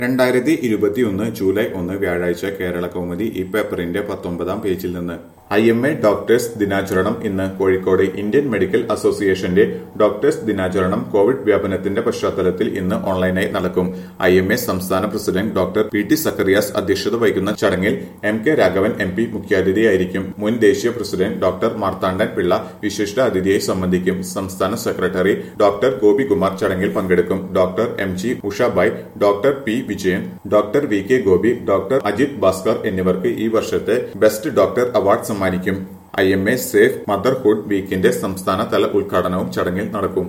രണ്ടായിരത്തി ഇരുപത്തിയൊന്ന് ജൂലൈ ഒന്ന് വ്യാഴാഴ്ച കേരള കൗമുദി ഈ പേപ്പറിന്റെ പത്തൊമ്പതാം പേജിൽ നിന്ന് ഐ എം എ ഡോക്ടേഴ്സ് ദിനാചരണം ഇന്ന് കോഴിക്കോട് ഇന്ത്യൻ മെഡിക്കൽ അസോസിയേഷന്റെ ഡോക്ടേഴ്സ് ദിനാചരണം കോവിഡ് വ്യാപനത്തിന്റെ പശ്ചാത്തലത്തിൽ ഇന്ന് ഓൺലൈനായി നടക്കും ഐ എം എ സംസ്ഥാന president doctor P T Zacharias അധ്യക്ഷത വഹിക്കുന്ന ചടങ്ങിൽ M K Raghavan M P മുഖ്യാതിഥിയായിരിക്കും മുൻ ദേശീയ പ്രസിഡന്റ് ഡോക്ടർ മാർത്താണ്ഡൻ പിള്ള വിശിഷ്ട അതിഥിയായി സംബന്ധിക്കും സംസ്ഥാന സെക്രട്ടറി ഡോക്ടർ ഗോപികുമാർ ചടങ്ങിൽ പങ്കെടുക്കും doctor M G Ushabai doctor P Vijayan doctor V K Gopi doctor Ajith Bhaskar എന്നിവർക്ക് ഈ വർഷത്തെ ബെസ്റ്റ് ഡോക്ടർ അവാർഡ് സമ്മാനിക്കും I M A safe motherhood വീക്കിന്റെ സംസ്ഥാന തല ഉദ്ഘാടനവും ചടങ്ങിൽ നടക്കും